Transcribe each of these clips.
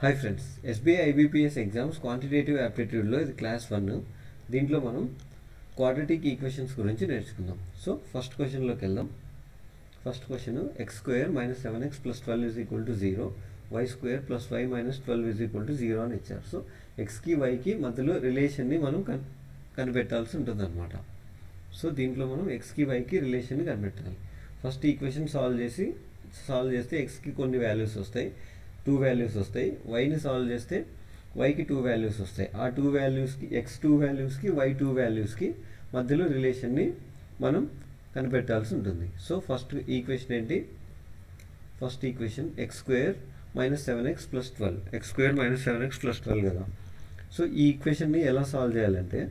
hi friends SBI IBPS exams quantitative యాప్టిట్యూడ్లో ఇది class one దీంట్లో మనం క్వాడ్రటిక్ ఈక్వేషన్స్ గురించి నేర్చుకుందాం సో ఫస్ట్ క్వశ్చన్లోకి వెళ్దాం first question X square minus seven X plus twelve is equal to zero why square plus why minus twelve is equal to zero అని ఇచ్చారు సో ఎక్స్కి వైకి మధ్యలో రిలేషన్ని మనం కన్ కనిపెట్టాల్సి ఉంటుంది అనమాట సో దీంట్లో మనం ఎక్స్కి వైకి రిలేషన్ని కనిపెట్టాలి ఫస్ట్ ఈక్వేషన్ సాల్వ్ చేసి సాల్వ్ చేస్తే ఎక్స్కి కొన్ని వాల్యూస్ వస్తాయి టూ వాల్యూస్ వస్తాయి వైని సాల్వ్ చేస్తే వైకి టూ వాల్యూస్ వస్తాయి ఆ టూ వాల్యూస్కి ఎక్స్ టూ వాల్యూస్కి వై టూ వాల్యూస్కి మధ్యలో రిలేషన్ని మనం కనిపెట్టాల్సి ఉంటుంది సో ఫస్ట్ ఈక్వేషన్ ఏంటి first equation X square minus seven X plus twelve X square minus seven X plus twelve కదా సో ఈ ఈక్వేషన్ని ఎలా సాల్వ్ చేయాలంటే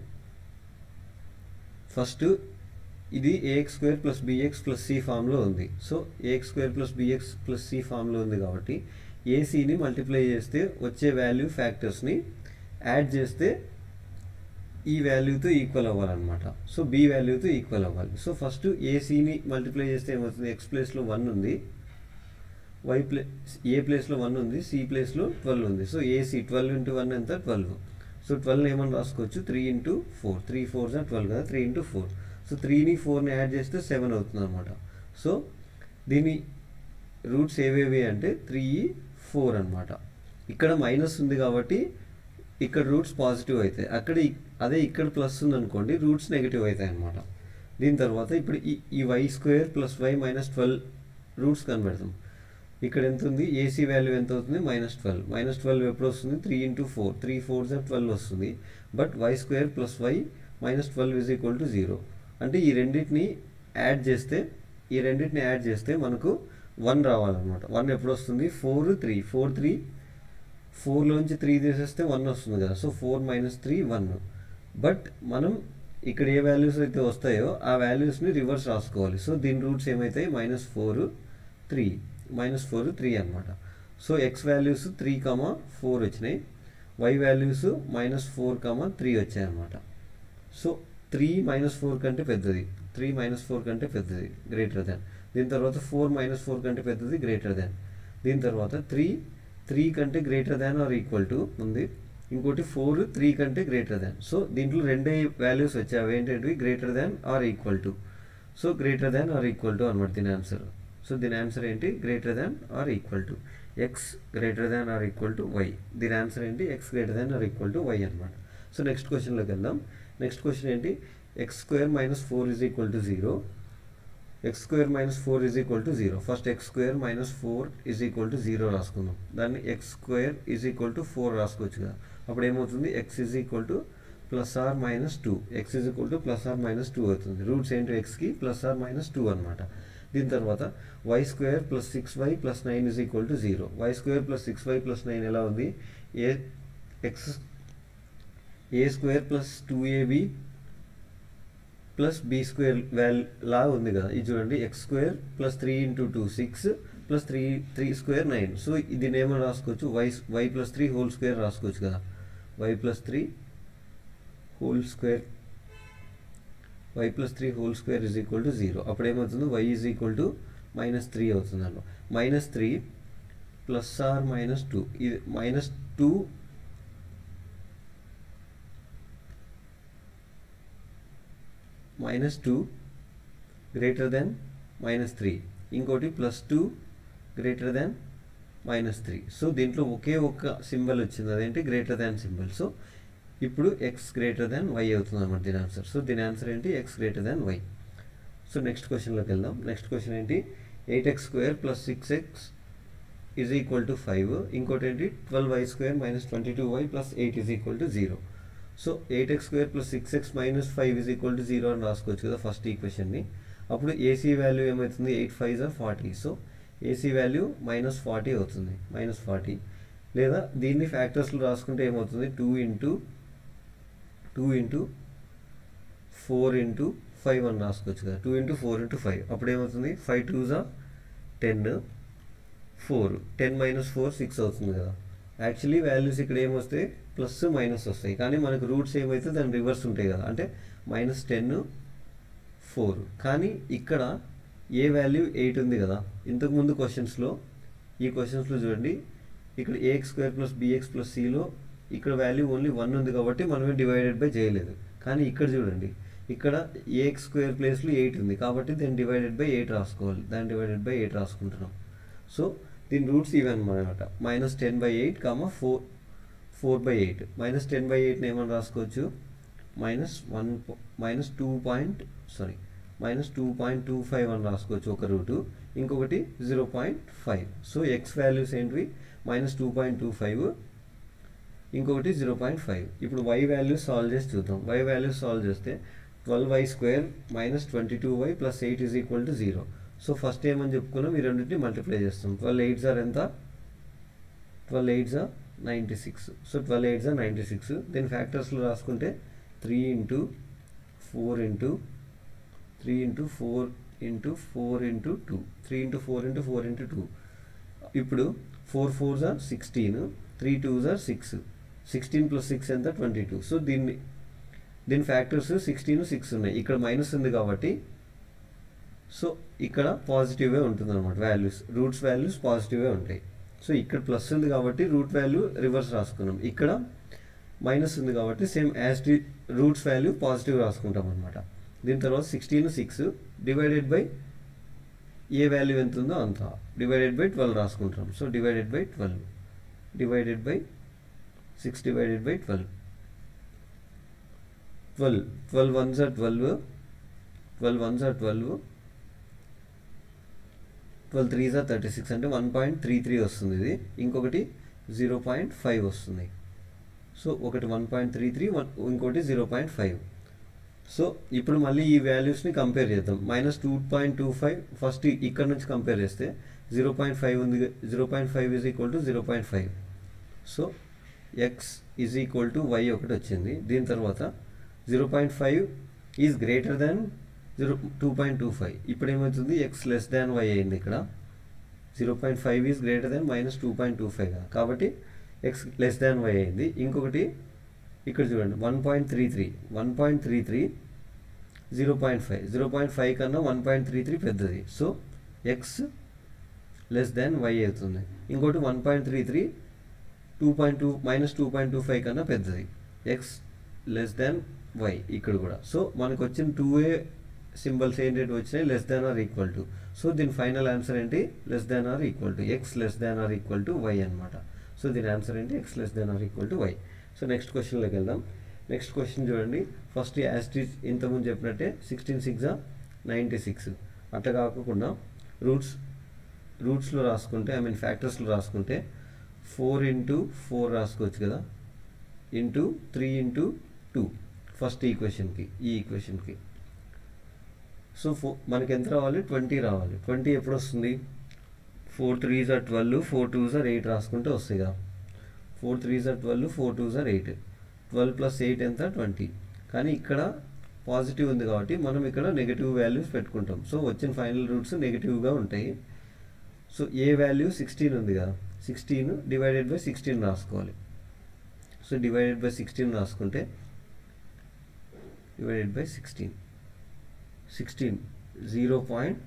ఫస్ట్ ఇది A X square plus bx plus C ఫామ్లో ఉంది so A X square plus bx plus C ఫామ్లో ఉంది కాబట్టి ఏసీని మల్టిప్లై చేస్తే వచ్చే వాల్యూ ఫ్యాక్టర్స్ని యాడ్ చేస్తే ఈ వాల్యూతో ఈక్వల్ అవ్వాలన్నమాట సో బి వాల్యూతో ఈక్వల్ అవ్వాలి సో ఫస్ట్ ఏసీని మల్టిప్లై చేస్తే ఏమవుతుంది ఎక్స్ ప్లేస్లో వన్ ఉంది వై ప్లే ఏ ప్లేస్లో వన్ ఉంది సి ప్లేస్లో ట్వెల్వ్ ఉంది so AC twelve into one ఎంత ట్వెల్వ్ సో ట్వెల్వ్ ఏమని రాసుకోవచ్చు three into four three four జా ట్వెల్వ్ కదా త్రీ ఇంటూ ఫోర్ సో త్రీని ఫోర్ని యాడ్ చేస్తే సెవెన్ అవుతుంది అనమాట సో దీని రూట్స్ ఏవేవి అంటే త్రీ ఫోర్ అనమాట ఇక్కడ మైనస్ ఉంది కాబట్టి ఇక్కడ రూట్స్ పాజిటివ్ అవుతాయి అక్కడ ఇ- అదే ఇక్కడ ప్లస్ ఉంది అనుకోండి రూట్స్ నెగిటివ్ అవుతాయి అనమాట దీని తర్వాత ఇప్పుడు ఈ ఈ Y square plus why minus twelve roots కనబెడతాం ఇక్కడ ఎంత ఉంది ఏసీ వాల్యూ ఎంత అవుతుంది మైనస్ ట్వెల్వ్ మైనస్ ట్వెల్వ్ ఎప్పుడు వస్తుంది three into four three four జా ట్వెల్వ్ వస్తుంది but y square plus why minus twelve is equal to zero అంటే ఈ రెండింటిని యాడ్ చేస్తే ఈ రెండింటిని యాడ్ చేస్తే మనకు వన్ రావాలన్నమాట వన్ ఎప్పుడు వస్తుంది ఫోర్ త్రీ ఫోర్ త్రీ ఫోర్లోంచి త్రీ తీసేస్తే వన్ వస్తుంది కదా so four minus three one but మనం ఇక్కడ ఏ వాల్యూస్ అయితే వస్తాయో ఆ వాల్యూస్ని రివర్స్ రాసుకోవాలి సో దీని రూట్స్ ఏమవుతాయి minus four three minus four three అనమాట so X values three comma four వచ్చినాయి y values minus four comma three వచ్చాయి అనమాట సో త్రీ మైనస్ ఫోర్ కంటే పెద్దది త్రీ మైనస్ ఫోర్ కంటే పెద్దది గ్రేటర్ దాన్ దీని తర్వాత ఫోర్ మైనస్ ఫోర్ కంటే పెద్దది గ్రేటర్ దాన్ దీని తర్వాత త్రీ త్రీ కంటే greater than or equal to ఉంది ఇంకోటి ఫోర్ త్రీ కంటే గ్రేటర్ దాన్ సో దీంట్లో రెండే వాల్యూస్ వచ్చాయి అవి ఏంటంటే greater than or equal to so greater than or equal to అనమాట దీని ఆన్సర్ సో దీని ఆన్సర్ ఏంటి greater than or equal to x greater than or equal to y దీని ఆన్సర్ ఏంటి X greater than or equal to y అనమాట so next క్వశ్చన్లోకి వెళ్దాం next question ఏంటి x square minus four is equal to zero x square minus four is equal to zero first x square minus four is equal to zero రాసుకుందాం దాన్ని x square is equal to four రాసుకోవచ్చు కదా అప్పుడు ఏమవుతుంది x is equal to plus or minus two x is equal to plus or minus two అవుతుంది roots ఏంటి ఎక్స్కి plus or minus two అనమాట దీని తర్వాత y square plus six y plus nine is equal to zero why square plus six y plus nine ఎలా ఉంది a x a square plus two ab plus b square వాల్ లా ఉంది కదా ఇది చూడండి x square plus three into two six plus three three square nine so ఇది ఏమని రాసుకోవచ్చు y y plus three whole square రాసుకోవచ్చు కదా y plus three whole square y plus three whole square is equal to zero అప్పుడు ఏమవుతుంది y is equal to minus three అవుతుంది అన్నమాట minus three plus or minus two ఇది minus two minus two greater than minus three ఇంకోటి plus two greater than minus three so దీంట్లో ఒకే ఒక్క symbol వచ్చింది అదేంటి గ్రేటర్ దాన్ సింబల్ సో ఇప్పుడు ఎక్స్ గ్రేటర్ దాన్ వై అవుతుంది అనమాట దీని ఆన్సర్ సో దీని ఆన్సర్ ఏంటి X greater than why so next క్వశ్చన్లోకి వెళ్దాం నెక్స్ట్ క్వశ్చన్ ఏంటి eight x square plus six x is equal to five ఇంకోటి ఏంటి twelve y square minus twenty two y plus eight is equal to zero so eight x square plus six x minus five is equal to zero అని రాసుకోవచ్చు కదా first ఈక్వేషన్ని అప్పుడు ac value ఏమవుతుంది eight five are forty so ac value minus forty అవుతుంది minus forty లేదా దీన్ని ఫ్యాక్టర్స్లో రాసుకుంటే ఏమవుతుంది two into two into four into five అని రాసుకోవచ్చు కదా two into four into five అప్పుడు ఏమవుతుంది ఫైవ్ టూ జా ten four ten minus four six అవుతుంది కదా యాక్చువల్లీ వాల్యూస్ ఇక్కడ ఏమొస్తాయి ప్లస్ మైనస్ వస్తాయి కానీ మనకు రూట్స్ ఏమైతే దాని రివర్స్ ఉంటాయి కదా అంటే మైనస్ టెన్ ఫోర్ కానీ ఇక్కడ ఏ వాల్యూ ఎయిట్ ఉంది కదా ఇంతకుముందు క్వశ్చన్స్లో ఈ క్వశ్చన్స్లో చూడండి ఇక్కడ ax square plus bx plus సిలో ఇక్కడ వాల్యూ ఓన్లీ వన్ ఉంది కాబట్టి మనమే డివైడెడ్ బై చేయలేదు కానీ ఇక్కడ చూడండి ఇక్కడ ఏఎక్స్ స్క్వేర్ ప్లేస్లో ఎయిట్ ఉంది కాబట్టి దాన్ని డివైడెడ్ బై ఎయిట్ రాసుకోవాలి దాన్ని డివైడెడ్ బై ఎయిట్ రాసుకుంటున్నాం సో దీని రూట్స్ ఇవి అనమాట minus ten by eight comma four four by eight minus ten by ఎయిట్ని ఏమని రాసుకోవచ్చు minus one minus two point sorry minus two point two five అని రాసుకోవచ్చు ఒక రూటు ఇంకొకటి zero point five so X values ఏంటివి minus two point two five ఇంకొకటి zero point five ఇప్పుడు వై వాల్యూస్ సాల్వ్ చేసి చూద్దాం వై వాల్యూస్ సాల్వ్ చేస్తే twelve y square minus twenty two y plus eight is equal to zero so first ఏమని చెప్పుకున్నాం ఈ రెండింటిని మల్టిప్లై చేస్తాం ట్వెల్వ్ ఎయిట్ జార్ ఎంత twelve eight are ninety six so twelve eight are ninety six దీని ఫ్యాక్టర్స్లో రాసుకుంటే three into four into three into four into four into two three into four into four into two ఇప్పుడు four four are sixteen three two jar six sixteen plus six ఎంత twenty two so దీన్ని దీని factors sixteen six ఉన్నాయి ఇక్కడ minus ఉంది కాబట్టి so ఇక్కడ పాజిటివే ఉంటుంది అనమాట వాల్యూస్ రూట్స్ వాల్యూస్ పాజిటివే ఉంటాయి సో ఇక్కడ ప్లస్ ఉంది కాబట్టి రూట్ వాల్యూ రివర్స్ రాసుకున్నాం ఇక్కడ మైనస్ ఉంది కాబట్టి same as the roots value positive రాసుకుంటాం అనమాట దీని తర్వాత sixteen six divided by a value ఎంత ఉందో అంత డివైడెడ్ బై ట్వెల్వ్ రాసుకుంటాం so divided by twelve divided by six divided by twelve twelve twelve ones are twelve twelve ones are twelve twelve threes are thirty six అంటే one point three three వస్తుంది ఇది ఇంకొకటి zero point five వస్తుంది so ఒకటి one point three three one ఇంకోటి zero point five so ఇప్పుడు మళ్ళీ ఈ వాల్యూస్ని కంపేర్ చేద్దాం minus two point two five first ఇక్కడ నుంచి కంపేర్ చేస్తే జీరో పాయింట్ ఫైవ్ ఉంది zero point five is equal to zero point five so x is equal to y ఒకటి వచ్చింది దీని తర్వాత zero point five is greater than zero two point two five ఇప్పుడు ఏమవుతుంది ఎక్స్ లెస్ దాన్ వై అయింది ఇక్కడ zero point five is greater than minus two point two five కదా కాబట్టి ఎక్స్ లెస్ దాన్ వై అయింది ఇంకొకటి ఇక్కడ చూడండి one point three three one point three three zero point five zero point five కన్నా one point three three పెద్దది so X less than why అవుతుంది ఇంకోటి one point three three two point two minus two point two five కన్నా పెద్దది X less than why ఇక్కడ కూడా so మనకు వచ్చిన టూ ఏ సింబల్స్ ఏంటంటే వచ్చినాయి less than or equal to so దీని ఫైనల్ ఆన్సర్ ఏంటి less than or equal to x less than or equal to y అనమాట సో దీని ఆన్సర్ ఏంటి X less than or equal to y so next క్వశ్చన్లోకి వెళ్దాం next question చూడండి first as it is ఇంతకుముందు చెప్పినట్టే సిక్స్టీన్ సిక్స్ నైంటీ సిక్స్ అట్లా కాకుండా రూట్స్ రూట్స్లో రాసుకుంటే ఐ మీన్ ఫ్యాక్టర్స్లో రాసుకుంటే ఫోర్ ఇంటూ ఫోర్ రాసుకోవచ్చు కదా into three into two first ఈక్వేషన్కి ఈ ఈక్వేషన్కి సో ఫో మనకి ఎంత రావాలి ట్వంటీ రావాలి ట్వంటీ ఎప్పుడు వస్తుంది four threes are twelve four twos are eight రాసుకుంటే వస్తాయి కదా four threes are twelve four twos are eight twelve plus eight ఎంత ట్వంటీ కానీ ఇక్కడ పాజిటివ్ ఉంది కాబట్టి మనం ఇక్కడ నెగిటివ్ వాల్యూస్ పెట్టుకుంటాం సో వచ్చిన ఫైనల్ రూట్స్ నెగిటివ్గా ఉంటాయి సో ఏ వాల్యూ సిక్స్టీన్ ఉంది కదా సిక్స్టీన్ డివైడెడ్ బై సిక్స్టీన్ రాసుకోవాలి సో డివైడెడ్ బై సిక్స్టీన్ రాసుకుంటే divided by sixteen sixteen zero point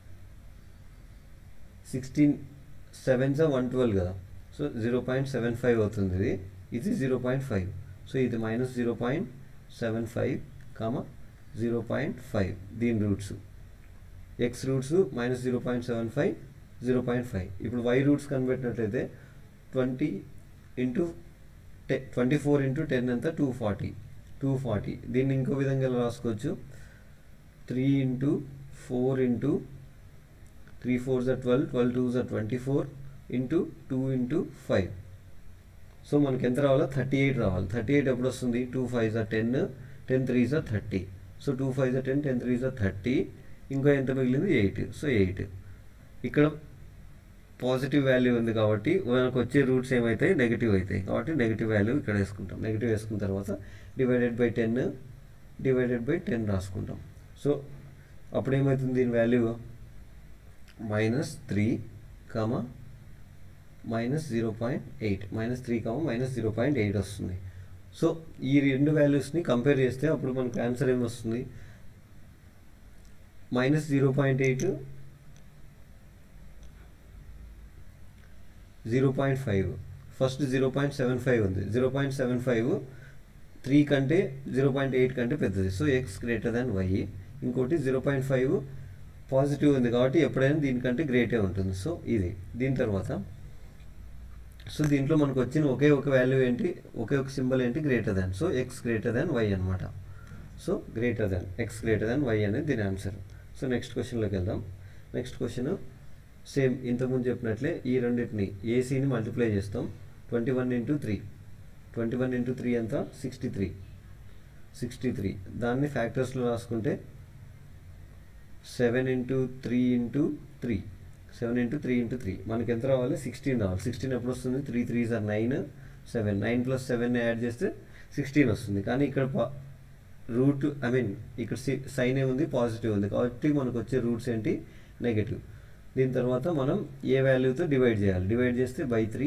sixteen sevens one twelve కదా so zero point seven five అవుతుంది ఇది ఇది జీరో పాయింట్ ఫైవ్ సో ఇది minus zero point seven five comma zero point five దీని roots x roots minus zero point seven five zero point five ఇప్పుడు y roots కనిపెట్టినట్లయితే twenty into ten twenty four into ten ఎంత two forty two forty దీన్ని ఇంకో విధంగా ఎలా రాసుకోవచ్చు three into four into three four జా ట్వెల్వ్ ట్వెల్వ్ టూ జా twenty four into two into five so మనకి ఎంత రావాలో థర్టీ ఎయిట్ రావాలి థర్టీ ఎయిట్ ఎప్పుడు వస్తుంది two five are ten ten three are thirty so two five are ten ten three are thirty ఇంకా ఎంత మిగిలింది ఎయిట్ సో ఎయిట్ ఇక్కడ పాజిటివ్ వాల్యూ ఉంది కాబట్టి మనకు వచ్చే రూట్స్ ఏమవుతాయి నెగిటివ్ అవుతాయి కాబట్టి నెగిటివ్ వాల్యూ ఇక్కడ వేసుకుంటాం నెగిటివ్ వేసుకున్న తర్వాత divided by ten divided by ten రాసుకుంటాం సో అప్పుడు ఏమవుతుంది దీని value minus three comma minus zero point eight minus three comma minus zero point eight వస్తుంది సో ఈ రెండు వాల్యూస్ని కంపేర్ చేస్తే అప్పుడు మనకు ఆన్సర్ ఏమొస్తుంది minus zero point eight zero point five first zero point seven five ఉంది zero point seven five three కంటే జీరో పాయింట్ ఎయిట్ కంటే పెద్దది so x greater than y ఇంకోటి జీరో పాయింట్ ఫైవ్ పాజిటివ్ ఉంది కాబట్టి ఎప్పుడైనా దీనికంటే గ్రేటే ఉంటుంది సో ఇది దీని తర్వాత సో దీంట్లో మనకు వచ్చిన ఒకే ఒక వాల్యూ ఏంటి ఒకే ఒక సింబల్ ఏంటి greater than so x greater than why అనమాట so greater than x greater than y అనేది దీని ఆన్సర్ సో నెక్స్ట్ క్వశ్చన్లోకి వెళ్దాం నెక్స్ట్ క్వశ్చన్ సేమ్ ఇంతకుముందు చెప్పినట్లే ఈ రెండింటిని ఏసీని మల్టిప్లై చేస్తాం twenty one into three twenty one into three ఎంత సిక్స్టీ త్రీ సిక్స్టీ త్రీ దాన్ని ఫ్యాక్టర్స్లో రాసుకుంటే seven into three into three seven into three into three మనకి ఎంత రావాలి సిక్స్టీన్ రావాలి సిక్స్టీన్ ఎప్పుడు వస్తుంది three three are nine seven nine plus seven add చేస్తే సిక్స్టీన్ వస్తుంది కానీ ఇక్కడ రూట్ ఐ మీన్ ఇక్కడ సైన్ ఏముంది పాజిటివ్ ఉంది కాబట్టి మనకు వచ్చే రూట్స్ ఏంటి నెగటివ్ దీని తర్వాత మనం ఏ వాల్యూతో డివైడ్ చేయాలి డివైడ్ చేస్తే by three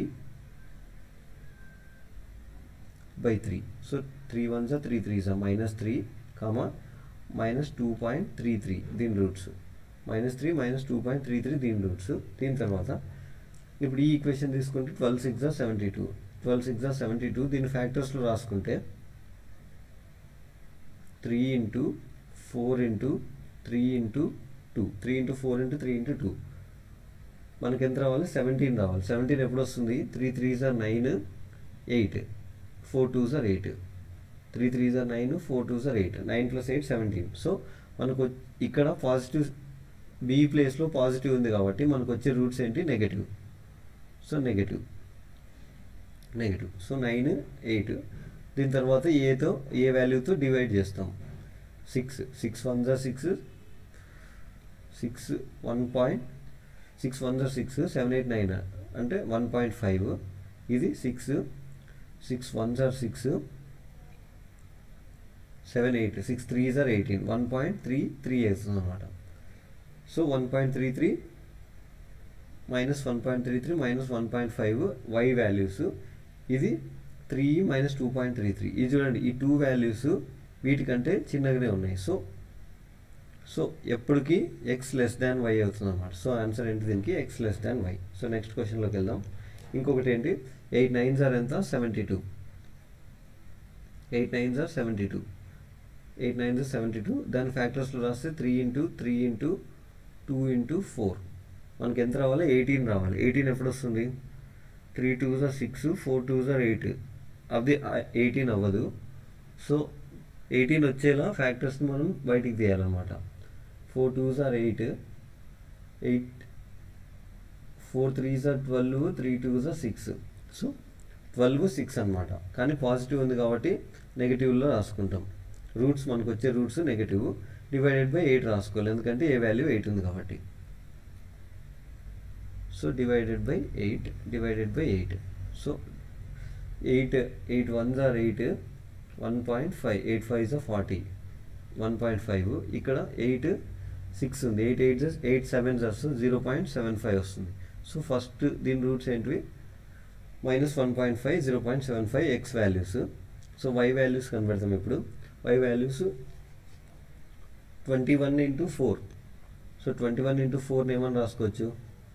by three so three one జా three three are minus three comma minus two point three three దీని roots minus three minus two point three three దీని రూట్స్ దీని తర్వాత ఇప్పుడు ఈ ఈక్వేషన్ తీసుకుంటే twelve six are seventy two twelve six are seventy two దీని ఫ్యాక్టర్స్లో రాసుకుంటే three into four into three into two three into four into three into two మనకి ఎంత రావాలి సెవెంటీన్ రావాలి సెవెంటీన్ ఎప్పుడు వస్తుంది three three are nine eight four two jar eight three three are nine four two jar eight nine plus eight seventeen so మనకు ఇక్కడ positive B ప్లేస్లో positive ఉంది కాబట్టి మనకు వచ్చే రూట్స్ ఏంటి negative so negative negative so nine eight దీని తర్వాత ఏతో ఏ వాల్యూతో డివైడ్ చేస్తాం సిక్స్ సిక్స్ వన్ జా six six one point six one జా సిక్స్ సెవెన్ ఎయిట్ నైన్ అంటే వన్ పాయింట్ ఫైవ్ ఇది six six one are six seven eight six three are eighteen one point three three వేస్తుంది అనమాట so one point three three minus one point three three minus one point five why values ఇది three minus two point three three ఇది చూడండి ఈ two values వీటికంటే చిన్నగానే ఉన్నాయి so so ఎప్పటికీ ఎక్స్ లెస్ దాన్ వై అవుతుంది అనమాట సో ఆన్సర్ ఏంటి దీనికి X less than why so next క్వశ్చన్లోకి వెళ్దాం ఇంకొకటి ఏంటి ఎయిట్ నైన్స్ ఆర్ ఎంత seventy two eight nines are seventy two eight nines are seventy two దాని ఫ్యాక్టర్స్లో రాస్తే three into three into two into four మనకి ఎంత రావాలి ఎయిటీన్ రావాలి ఎయిటీన్ ఎప్పుడు వస్తుంది three two jar six four two jar eight అది ఎయిటీన్ అవ్వదు సో ఎయిటీన్ వచ్చేలా ఫ్యాక్టర్స్ని మనం బయటికి తీయాలన్నమాట four two jar eight eight four three jar twelve three two jar six so twelve six అనమాట కానీ పాజిటివ్ ఉంది కాబట్టి నెగిటివ్లో రాసుకుంటాం రూట్స్ మనకు వచ్చే roots negative divided by eight రాసుకోవాలి ఎందుకంటే ఏ వాల్యూ ఎయిట్ ఉంది కాబట్టి so divided by eight divided by eight so eight eight one are eight one point five eight five are forty one point five ఇక్కడ eight six ఉంది eight eight is eight seven is zero point seven five వస్తుంది so first దీని roots ఏంటివి minus one point five zero point seven five X values so why values కనబెడతాం ఇప్పుడు why values twenty one into four so twenty one into ఫోర్ని ఏమని రాసుకోవచ్చు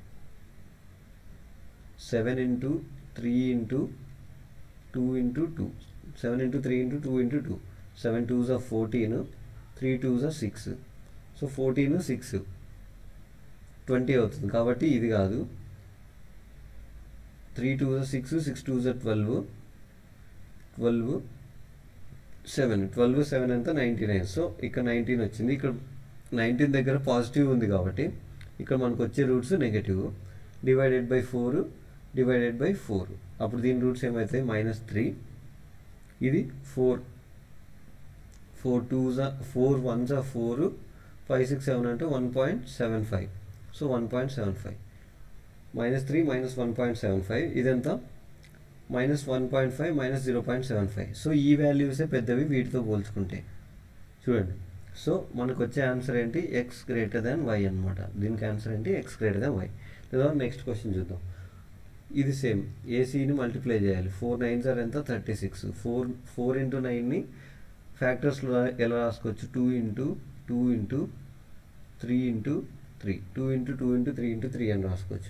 seven into three into two into two seven into three into two into two seven two జా fourteen three two జా six so fourteen six twenty అవుతుంది కాబట్టి ఇది కాదు three two జా six six two are twelve twelve seven twelve seven ఎంత ninety nine so ఇక్కడ nineteen వచ్చింది ఇక్కడ నైన్టీన్ దగ్గర పాజిటివ్ ఉంది కాబట్టి ఇక్కడ మనకు వచ్చే roots negative divided by four divided by four అప్పుడు దీని రూట్స్ ఏమవుతాయి మైనస్ త్రీ ఇది ఫోర్ ఫోర్ టూ జా ఫోర్ వన్ జా ఫోర్ ఫైవ్ సిక్స్ సెవెన్ అంటే one point seven five so one point seven five minus three minus one point seven five ఇదంతా minus one point five minus zero point seven five so ఈ వాల్యూసే పెద్దవి వీటితో పోల్చుకుంటే చూడండి so మనకు వచ్చే ఆన్సర్ ఏంటి ఎక్స్ గ్రేటర్ దాన్ వై అనమాట దీనికి ఆన్సర్ ఏంటి ఎక్స్ గ్రేటర్ దాన్ వై లేదా నెక్స్ట్ క్వశ్చన్ చూద్దాం ఇది సేమ్ ఏసీని మల్టిప్లై చేయాలి ఫోర్ నైన్స్ ఆర్ ఎంత thirty six four four into నైన్ని ఫ్యాక్టర్స్లో ఎలా రాసుకోవచ్చు two into two into three into three two into two into three into three అని రాసుకోవచ్చు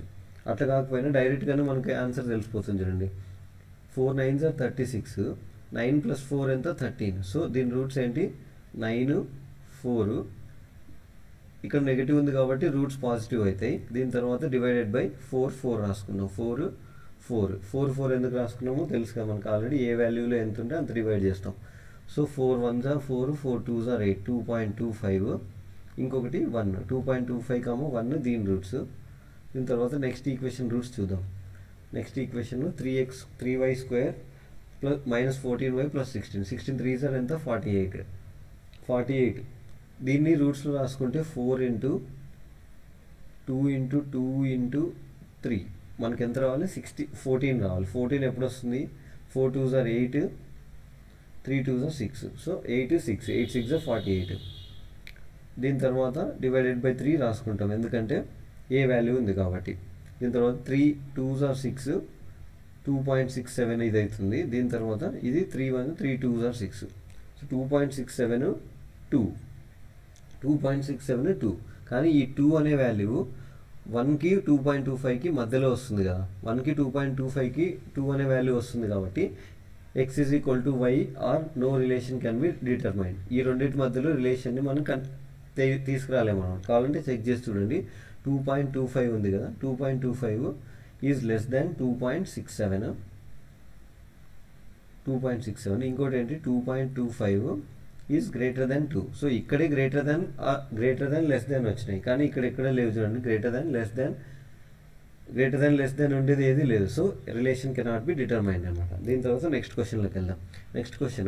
అట్లా కాకపోయినా డైరెక్ట్గానే మనకి ఆన్సర్ తెలిసిపోతుంది చూడండి four nines are thirty six nine plus four ఎంత థర్టీన్ సో దీని రూట్స్ ఏంటి నైన్ ఫోర్ ఇక్కడ నెగిటివ్ ఉంది కాబట్టి రూట్స్ పాజిటివ్ అవుతాయి దీని తర్వాత డివైడెడ్ బై ఫోర్ ఫోర్ రాసుకున్నాం ఫోర్ ఫోర్ ఫోర్ ఫోర్ ఎందుకు రాసుకున్నామో తెలుసు కదా మనకు ఆల్రెడీ ఏ వాల్యూలో ఎంత ఉంటే అంత డివైడ్ చేస్తాం so four one are four four two jar eight two point two five ఇంకొకటి one two point two five comma one దీని రూట్స్ దీని తర్వాత నెక్స్ట్ ఈక్వేషన్ రూట్స్ చూద్దాం next equation three X three why square plus minus fourteen Y plus sixteen sixteen three are ఎంత forty eight forty eight దీన్ని రూట్స్లో రాసుకుంటే four into two into two into three మనకి ఎంత రావాలి సిక్స్టీ ఫోర్టీన్ రావాలి fourteen ఎప్పుడు వస్తుంది four two jar eight three two jar six so eight six eight six are forty eight దీని తర్వాత డివైడెడ్ బై త్రీ రాసుకుంటాం ఎందుకంటే ఏ వాల్యూ ఉంది కాబట్టి దీని తర్వాత three two jar six two point six seven ఇది అవుతుంది దీని తర్వాత ఇది three one three two jar six so two point six seven two two point six seven two కానీ ఈ టూ అనే వాల్యూ వన్కి టూ పాయింట్ టూ ఫైవ్కి మధ్యలో వస్తుంది కదా వన్కి టూ పాయింట్ టూ ఫైవ్కి టూ అనే వాల్యూ వస్తుంది కాబట్టి X is equal to why or no relation can be determine ఈ రెండింటి మధ్యలో రిలేషన్ని మనం కన్ తీసుకురాలేము మనం కావాలంటే చెక్ చేసి చూడండి టూ పాయింట్ టూ ఫైవ్ ఉంది కదా two point two five is less than two point six seven two point six seven ఇంకోటి ఏంటి two point two five is greater than two so ఇక్కడే greater than greater than less than వచ్చినాయి కానీ ఇక్కడ ఎక్కడ లేవు చూడండి greater than less than greater than less than ఉండేది ఏది లేదు so relation cannot be determined అనమాట దీని తర్వాత నెక్స్ట్ క్వశ్చన్లోకి వెళ్దాం నెక్స్ట్ క్వశ్చన్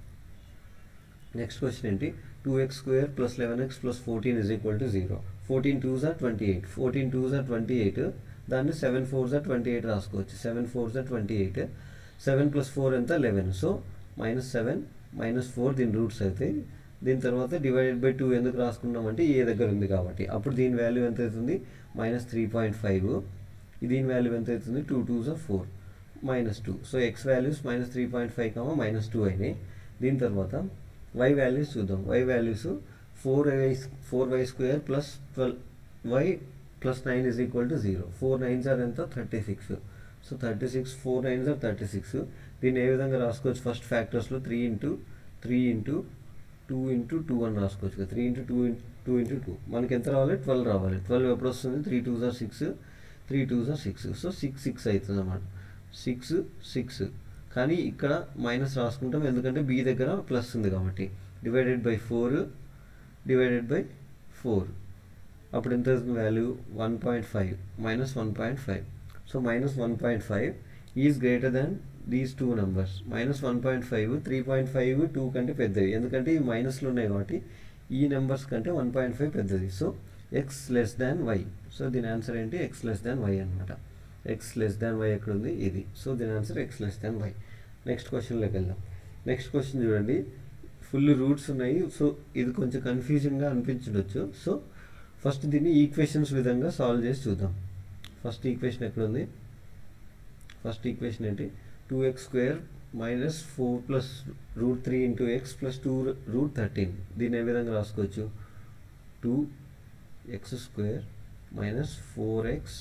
నెక్స్ట్ క్వశ్చన్ ఏంటి two X square plus eleven X plus fourteen is equal to zero fourteen two jar twenty eight fourteen two jar twenty eight దాన్ని seven four are twenty eight రాసుకోవచ్చు seven four are twenty eight seven plus four ఎంత eleven so minus seven minus four దీని roots అవుతాయి దీని తర్వాత divided by two ఎందుకు రాసుకున్నామంటే ఏ దగ్గర ఉంది కాబట్టి అప్పుడు దీని వాల్యూ ఎంత అవుతుంది మైనస్ త్రీ పాయింట్ ఫైవ్ దీని వాల్యూ ఎంత అవుతుంది టూ టూ జా four minus two so X values minus three point five comma minus two అయినాయి దీని తర్వాత వై వాల్యూస్ చూద్దాం why values four Y four why square plus twelve Y plus nine is equal to zero four nines are ఎంత thirty six so thirty six four nines are thirty six దీన్ని ఏ విధంగా రాసుకోవచ్చు first ఫ్యాక్టర్స్లో three into three into two into two అని రాసుకోవచ్చు కదా three into two two into two మనకి ఎంత రావాలి ట్వెల్వ్ రావాలి ట్వెల్వ్ ఎప్పుడు వస్తుంది three two jar six three two jar six so six six అవుతుంది అన్నమాట సిక్స్ సిక్స్ కానీ ఇక్కడ మైనస్ రాసుకుంటాం ఎందుకంటే బి దగ్గర ప్లస్ ఉంది కాబట్టి divided by four divided by four అప్పుడు ఎంత అవుతుంది value one point five minus one point five so minus one point five is greater than these two numbers minus one point five three point five two కంటే పెద్దవి ఎందుకంటే ఈ మైనస్లు ఉన్నాయి కాబట్టి ఈ నెంబర్స్ కంటే వన్ పాయింట్ ఫైవ్ పెద్దది so X less than why so దీని ఆన్సర్ ఏంటి ఎక్స్ లెస్ దాన్ వై అనమాట ఎక్స్ లెస్ దాన్ వై ఎక్కడ ఉంది ఇది సో దీని answer X less than Y next క్వశ్చన్లోకి వెళ్దాం నెక్స్ట్ క్వశ్చన్ చూడండి ఫుల్ రూట్స్ ఉన్నాయి సో ఇది కొంచెం కన్ఫ్యూజింగ్గా అనిపించవచ్చు సో ఫస్ట్ దీన్ని ఈక్వేషన్స్ విధంగా సాల్వ్ చేసి చూద్దాం ఫస్ట్ ఈక్వేషన్ ఎక్కడ ఉంది ఫస్ట్ ఈక్వేషన్ ఏంటి two X square minus four plus root three into x plus two root thirteen దీన్ని ఏ విధంగా రాసుకోవచ్చు two X square minus four x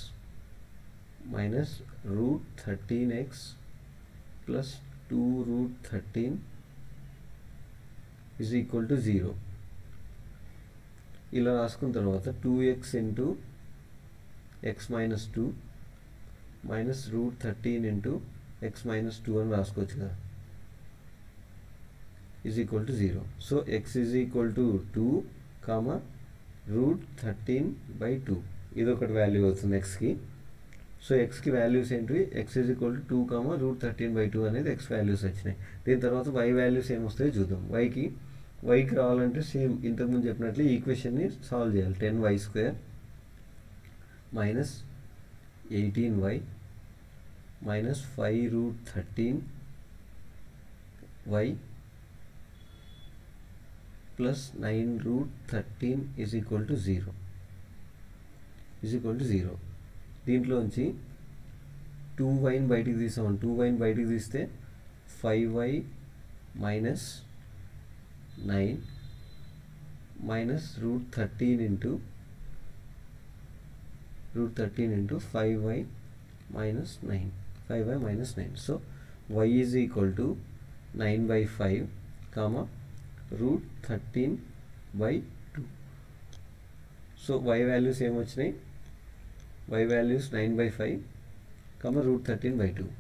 minus root thirteen x plus two root thirteen is equal to zero ఇలా రాసుకున్న తర్వాత two x into x minus two minus root thirteen into x minus two అని రాసుకోవచ్చు కదా is equal to zero so x is equal to two comma root thirteen by two ఇది ఒకటి value అవుతుంది ఎక్స్కి so ఎక్స్కి వాల్యూస్ ఏంటి x is equal to two comma root thirteen by two అనేది x values వచ్చినాయి దీని తర్వాత వై వాల్యూస్ ఏమొస్తాయో చూద్దాం వైకి వైకి రావాలంటే సేమ్ ఇంతకుముందు చెప్పినట్లు ఈక్వేషన్ని సాల్వ్ చేయాలి ten y square minus eighteen y minus five root thirteen y plus nine root thirteen is equal to zero is equal to zero దీంట్లోంచి టూ వైన్ బయటికి తీసామని టూ వైన్ బయటికి తీస్తే five y minus nine minus root thirteen into root thirteen into five y minus nine five y minus nine so y is equal to nine by five comma root thirteen by two so why values ఏమొచ్చినాయి y values nine by five comma root thirteen by two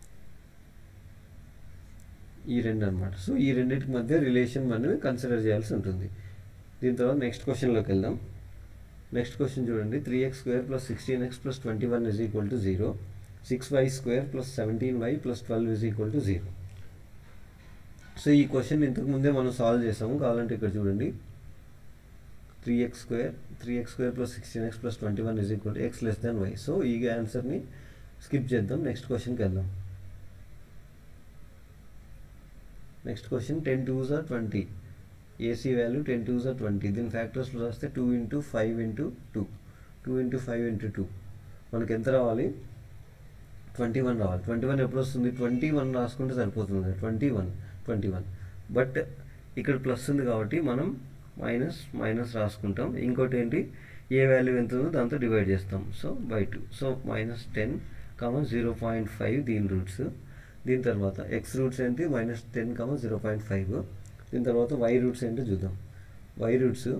ఈ రెండు అనమాట so ఈ రెండింటికి మధ్య relation మనం consider చేయాల్సి ఉంటుంది దీని తర్వాత నెక్స్ట్ క్వశ్చన్లోకి వెళ్దాం నెక్స్ట్ క్వశ్చన్ చూడండి three x square plus sixteen x plus twenty one is equal to zero six y square plus seventeen y plus twelve is equal to zero so ఈ question ఇంతకు ముందే మనం సాల్వ్ చేసాము కావాలంటే ఇక్కడ చూడండి three x square three x square plus sixteen x plus twenty one is equal to x less than why so ఈ ఆన్సర్ని స్కిప్ చేద్దాం నెక్స్ట్ క్వశ్చన్కి వెళ్దాం next question ten twos are twenty AC value ten twos are twenty దీని ఫ్యాక్టర్స్లో రాస్తే two into five into two two into five into two మనకి ఎంత రావాలి ట్వంటీ వన్ రావాలి ట్వంటీ వన్ ఎప్పుడు వస్తుంది ట్వంటీ వన్ రాసుకుంటే సరిపోతుంది twenty one twenty one but ఇక్కడ ప్లస్ ఉంది కాబట్టి మనం మైనస్ మైనస్ రాసుకుంటాం ఇంకోటి ఏంటి ఏ వాల్యూ ఎంత ఉందో దాంతో డివైడ్ చేస్తాం so by two so minus ten comma zero point five దీని రూట్స్ దీని తర్వాత ఎక్స్ రూట్స్ ఏంటి minus ten comma zero point five దీని తర్వాత వై రూట్స్ ఏంటో చూద్దాం y roots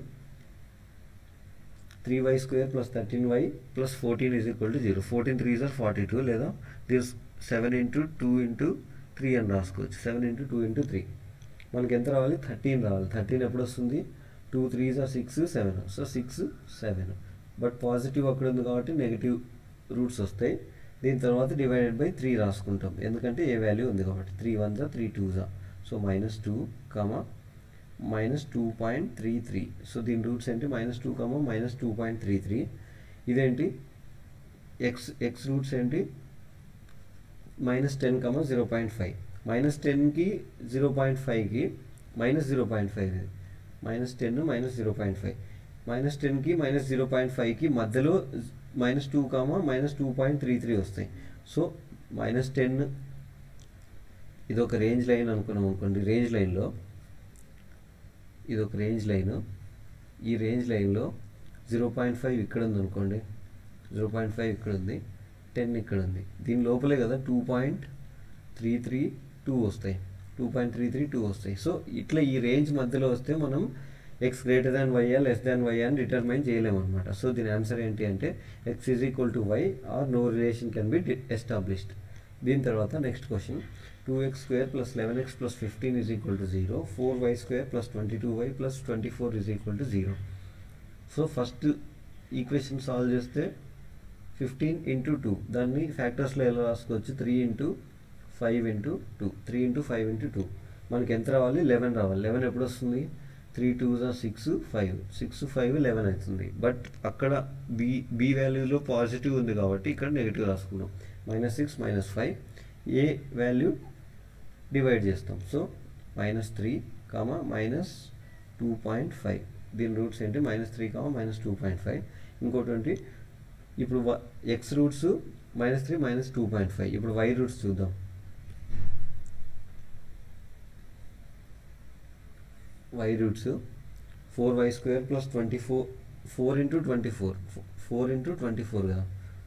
three why square plus thirteen y plus fourteen is equal to zero fourteen three are forty two లేదా this seven into two into three అని రాసుకోవచ్చు seven into two into three మనకి ఎంత రావాలి thirteen రావాలి thirteen ఎప్పుడు వస్తుంది two threes are six seven so six seven but positive అక్కడ ఉంది కాబట్టి నెగిటివ్ రూట్స్ వస్తాయి దీని తర్వాత డివైడెడ్ బై త్రీ రాసుకుంటాం ఎందుకంటే ఏ వాల్యూ ఉంది కాబట్టి త్రీ వన్ జా త్రీ టూ జా so minus two comma minus two point three three so దీని రూట్స్ ఏంటి minus two comma minus two point three three ఇదేంటి ఎక్స్ ఎక్స్ రూట్స్ ఏంటి minus ten comma zero point five minus టెన్కి zero point ఫైవ్కి minus zero point five ఇది minus ten minus zero point five minus టెన్కి minus zero point ఫైవ్కి మధ్యలో minus two comma minus two point three three వస్తాయి so minus ten ఇది ఒక range line అనుకున్నాం అనుకోండి రేంజ్ లైన్లో ఇది ఒక రేంజ్ లైన్ ఈ రేంజ్ లైన్లో జీరో పాయింట్ ఫైవ్ ఇక్కడ ఉంది అనుకోండి జీరో పాయింట్ ఫైవ్ ఇక్కడ ఉంది టెన్ ఇక్కడ ఉంది దీని లోపలే కదా two point three three two వస్తాయి two point three three two వస్తాయి సో ఇట్లా ఈ రేంజ్ మధ్యలో వస్తే మనం x greater than y less than y అని డిటర్మైన్ చేయలేము అనమాట సో దీని ఆన్సర్ ఏంటి అంటే x is equal to why or no relation can be established దీని తర్వాత next question two X square plus eleven X plus fifteen is equal to zero four why square plus twenty two y plus twenty four is equal to zero so first equation solve చేస్తే fifteen into two దాన్ని ఫ్యాక్టర్స్లో ఎలా రాసుకోవచ్చు three into five into two three into five into two మనకి ఎంత రావాలి eleven రావాలి eleven ఎప్పుడు వస్తుంది త్రీ టూ జా six five six five eleven అవుతుంది బట్ అక్కడ బి బి వాల్యూలో పాజిటివ్ ఉంది కాబట్టి ఇక్కడ నెగిటివ్ రాసుకున్నాం minus six minus five A value divide చేస్తాం so minus three comma minus two point five దీని రూట్స్ ఏంటి minus three comma minus two point five ఇంకోటి ఇప్పుడు x roots minus three minus two point five ఇప్పుడు y roots చూద్దాం y roots four why square plus twenty four four into twenty four four into twenty four కదా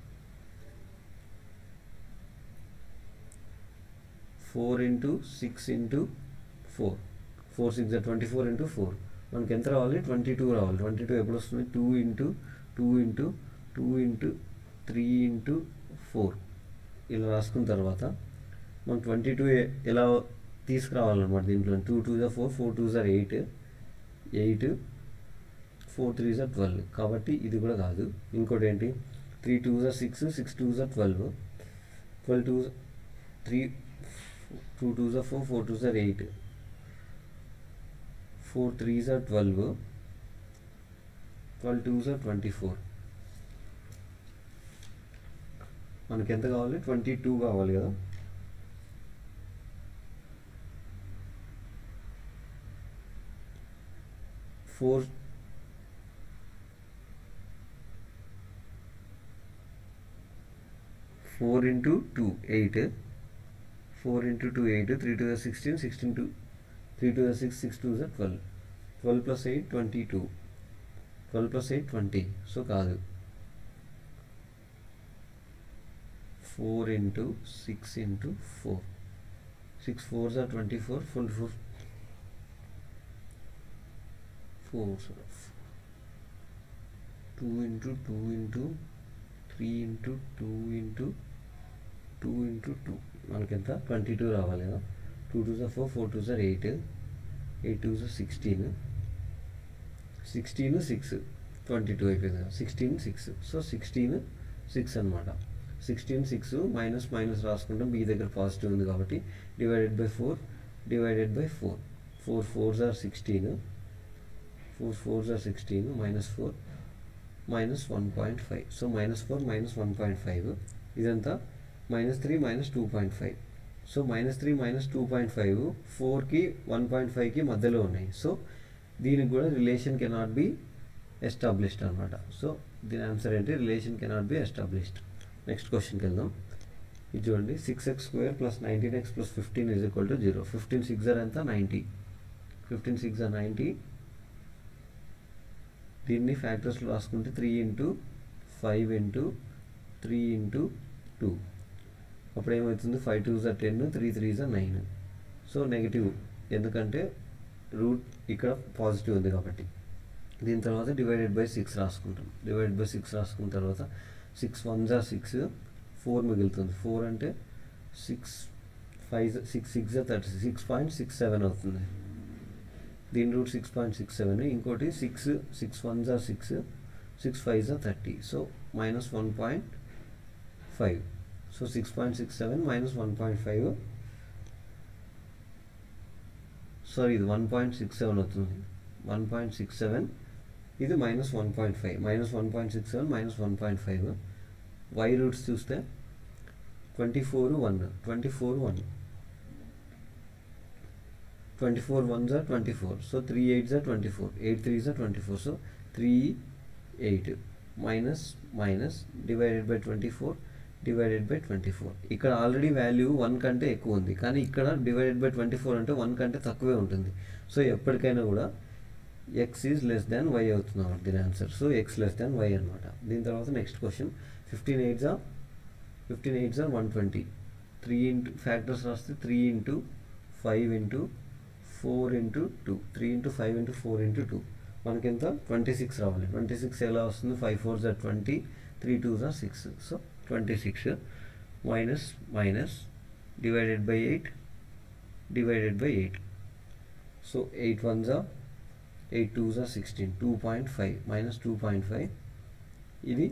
four into six into four four six twenty four into four మనకి ఎంత రావాలి twenty two రావాలి twenty two ఎప్పుడు వస్తుంది two into two into two into three into four ఇలా రాసుకున్న తర్వాత మనం ట్వంటీ టూ ఎలా తీసుకురావాలన్నమాట దీంట్లో టూ టూ జా four four two jar eight eight four three jar twelve కాబట్టి ఇది కూడా కాదు ఇంకోటి ఏంటి three two jar six six two జార్ twelve twelve two three two two జార్ four four two jar eight four three jar twelve twelve two jar twenty four మనకి ఎంత కావాలి ట్వంటీ టూ కావాలి కదా four four into two eight four into two eight three two sixteen sixteen two three two six six two twelve twelve plus eight twenty two twelve plus eight twenty so కాదు four into six into four six fours are twenty four ఫుల్ four four two into two into three into two into two into two మనకెంత twenty two రావాలి కదా two two సార్ four four two సార్ eight eight two sir sixteen sixteen six twenty two అయిపోయింది కదా sixteen six so sixteen six అనమాట sixteen six minus minus రాసుకుంటాం B దగ్గర పాజిటివ్ ఉంది కాబట్టి divided by four divided by four four fours are sixteen four fours are sixteen minus four minus one point five so minus four minus one point five ఇదంతా minus three minus two point five so minus three minus two point five ఫోర్కి one point ఫైవ్కి మధ్యలో ఉన్నాయి so దీనికి కూడా relation cannot be established అనమాట so దీని answer ఏంటి relation cannot be established next క్వశ్చన్కి వెళ్దాం ఇది చూడండి six x square plus nineteen x plus fifteen is equal to zero fifteen six are ఎంత ninety fifteen six are ninety దీన్ని ఫ్యాక్టర్స్లో రాసుకుంటే three into five into three into two అప్పుడు ఏమవుతుంది ఫైవ్ టూ జా టెన్ త్రీ త్రీ జా nine so negative ఎందుకంటే root ఇక్కడ పాజిటివ్ ఉంది కాబట్టి దీని తర్వాత డివైడెడ్ బై సిక్స్ రాసుకుంటాం డివైడెడ్ బై సిక్స్ రాసుకున్న తర్వాత సిక్స్ వన్ జా సిక్స్ ఫోర్ మిగులుతుంది ఫోర్ అంటే సిక్స్ ఫైవ్ సిక్స్ సిక్స్ జా thirty six point six seven అవుతుంది దీని root six point six seven ఇంకోటి సిక్స్ సిక్స్ వన్ జా సిక్స్ సిక్స్ ఫైవ్ జా thirty so minus one point five so six point six seven minus one point five sorry ఇది one point six seven అవుతుంది one point six seven ఇది minus one point five minus one point six seven minus one point five y roots చూస్తే twenty four one twenty four one twenty four one జా twenty four so three eight జా twenty four eight three జా twenty four so three eight minus minus divided by twenty four divided by twenty four ఇక్కడ already value one కంటే ఎక్కువ ఉంది కానీ ఇక్కడ divided by twenty four అంటే one కంటే తక్కువే ఉంటుంది సో ఎప్పటికైనా కూడా x is less than why అవుతుంది అన్నమాట దీని answer so X less than why అనమాట దీని తర్వాత నెక్స్ట్ క్వశ్చన్ ఫిఫ్టీన్ ఎయిట్ జా ఫిఫ్టీన్ ఎయిట్ జా one twenty three into factors రాస్తే three into five into four into two three into five into four into two మనకి ఎంత twenty six రావాలి twenty six ఎలా వస్తుంది ఫైవ్ ఫోర్ జా twenty three two జా six so twenty six minus minus divided by eight divided by eight so eight one జా eight two జా sixteen two point five minus two point five ఇది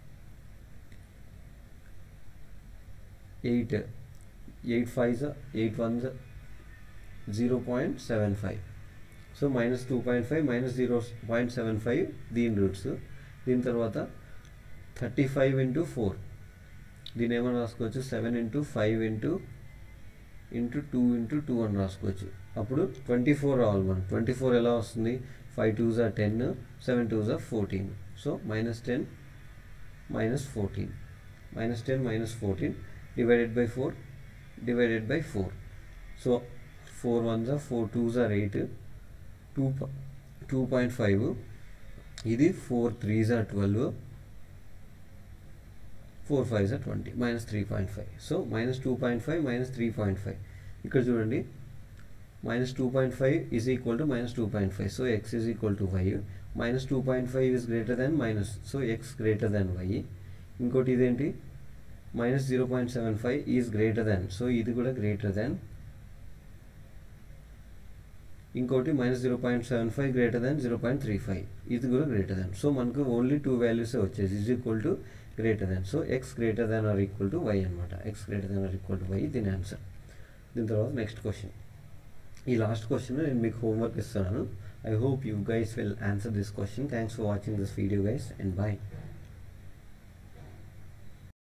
eight eight five జా eight one జా zero point seven five so minus two point five minus zero point seven five దీని roots దీని తర్వాత thirty five into four దీని ఏమైనా రాసుకోవచ్చు seven into five into into two into two అని రాసుకోవచ్చు అప్పుడు ట్వంటీ ఫోర్ రావాలి మనం ట్వంటీ ఫోర్ ఎలా వస్తుంది ఫైవ్ టూ జా టెన్ సెవెన్ టూ జా fourteen so minus ten minus fourteen minus ten minus fourteen divided by four divided by four so four one జా ఫోర్ టూ జా eight two two point five ఇది four three జా twelve four five జా twenty minus three point five so minus two point five minus three point five ఇక్కడ చూడండి minus two point five is equal to minus two point five so x is equal to y minus two point five is greater than minus so x greater than y ఇంకోటి ఇదేంటి minus zero point seven five is greater than so ఇది కూడా greater than ఇంకోటి minus zero point seven five greater than zero point three five ఇది కూడా greater than so మనకు only two వాల్యూసే వచ్చేసి is equal to greater than so x greater than or equal to y అనమాట x greater than or equal to y దీని answer దీని తర్వాత next question ఈ లాస్ట్ క్వశ్చన్ నేను మీకు హోంవర్క్ ఇస్తున్నాను I hope you guys will answer this question thanks for watching this video guys and bye